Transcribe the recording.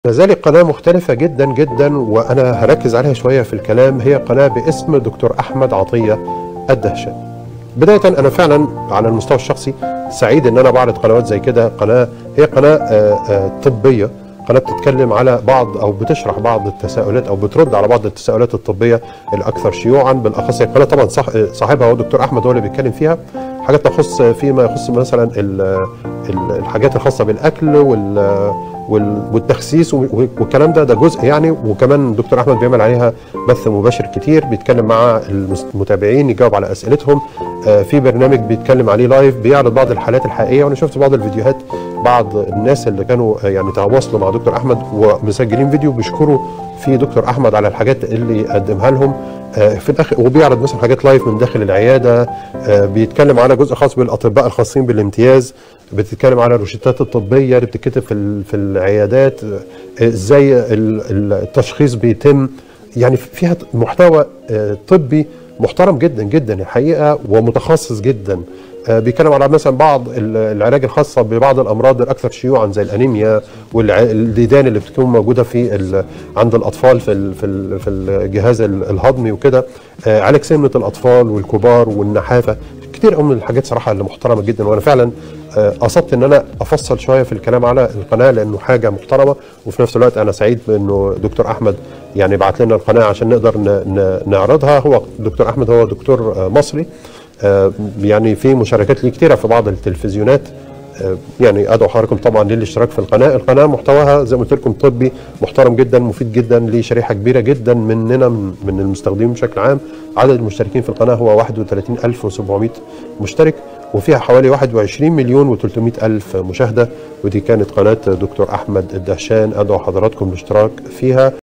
ذلك قناة مختلفة جدا جدا وأنا هركز عليها شوية في الكلام هي قناة باسم دكتور أحمد عطية الدهشان بداية أنا فعلا على المستوى الشخصي سعيد إن أنا بعرض قنوات زي كده قناة هي قناة آه، آه، طبية قناة بتتكلم على بعض أو بتشرح بعض التساؤلات أو بترد على بعض التساؤلات الطبية الأكثر شيوعا بالأخص هي القناة طبعا صح صاحبها هو دكتور أحمد هو اللي بيتكلم فيها حاجات تخص فيما يخص مثلا ال- ال- الحاجات الخاصة بالأكل وال وال- والتخسيس و- والكلام ده ده جزء يعني وكمان دكتور احمد بيعمل عليها بث مباشر كتير بيتكلم مع المتابعين يجاوب على اسئلتهم آه، في برنامج بيتكلم عليه لايف بيعرض بعض الحالات الحقيقيه وانا شفت بعض الفيديوهات بعض الناس اللي كانوا آه، يعني تواصلوا مع دكتور احمد ومسجلين فيديو بيشكروا في دكتور احمد على الحاجات اللي قدمها لهم آه، في الاخر وبيعرض مثلا حاجات لايف من داخل العياده آه، بيتكلم على جزء خاص بالاطباء الخاصين بالامتياز بتتكلم على الروشتات الطبيه اللي بتتكتب في ال- في العيادات آه، ازاي ال- ال- التشخيص بيتم يعني فيها محتوى آه، طبي محترم جدا جدا الحقيقه ومتخصص جدا آه، بيتكلم على مثلا بعض ال- العلاج الخاصه ببعض الامراض الاكثر شيوعا زي الانيميا والديدان اللي بتكون موجوده في ال- عند الاطفال في ال- في ال- في الجهاز ال- الهضمي وكده آه، علاج سمنه الاطفال والكبار والنحافه كتير قوي من الحاجات صراحه اللي محترمه جدا وانا فعلا آه، قصدت ان انا افصل شويه في الكلام على القناه لانه حاجه محترمه وفي نفس الوقت انا سعيد بانه دكتور احمد يعني بعت لنا القناه عشان نقدر ن- ن- نعرضها هو دكتور احمد هو دكتور آه، مصري آه، يعني في مشاركات ليه كتيره في بعض التلفزيونات آه، يعني ادعو حضراتكم طبعا للاشتراك في القناه، القناه محتواها زي ما قلت لكم طبي محترم جدا مفيد جدا لشريحه كبيره جدا مننا من من المستخدمين بشكل عام، عدد المشتركين في القناه هو 31700 مشترك وفيها حوالي 21 مليون و300 الف مشاهده ودي كانت قناه دكتور احمد الدهشان ادعو حضراتكم للاشتراك فيها